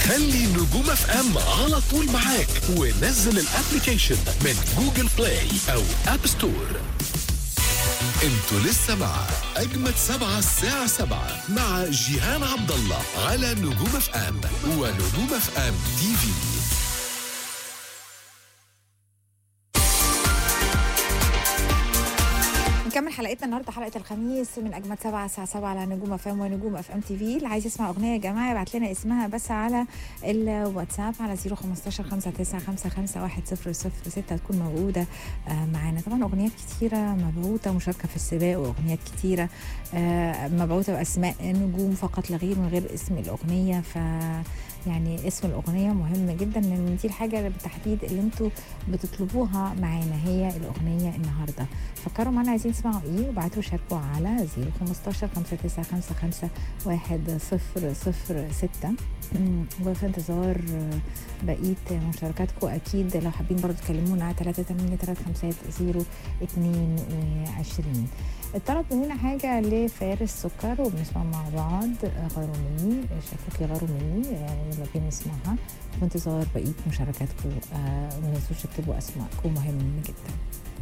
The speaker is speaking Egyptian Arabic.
خلي نجوم اف ام على طول معاك ونزل الابليكيشن من جوجل بلاي او اب ستور انتوا لسه مع اجمد سبعة الساعة سبعة مع جيهان عبد الله على نجوم اف ام ونجوم اف ام تي في نكمل حلقتنا النهارده حلقه الخميس من اجمد سبعة الساعه 7 على نجوم اف ام ونجوم اف ام تي في اللي عايز يسمع اغنيه يا جماعه يبعت لنا اسمها بس على الواتساب على 015 59 ستة تكون موجوده آه، معانا طبعا اغنيات كتيره مبعوثه مشاركه في السباق واغنيات كتيره آه، مبعوثه باسماء نجوم فقط لا غير من غير اسم الاغنيه ف يعني اسم الاغنيه مهم جدا لان دي الحاجه اللي بالتحديد اللي انتوا بتطلبوها معانا هي الاغنيه النهارده فكروا معانا عايزين تسمعوا ايه وابعتوا شاركوا على 015 5955 1006 وفي انتظار بقيه مشاركاتكم اكيد لو حابين برضه تكلمونا على 38 350 22 الطلب مننا حاجة لفارس سكر وبنسمع مع بعض غاروا مني شكلك غاروا مني يلا بينا نسمعها في انتظار بقية مشاركاتكم آه، وما تنسوش تكتبوا أسماءكم مهم جدا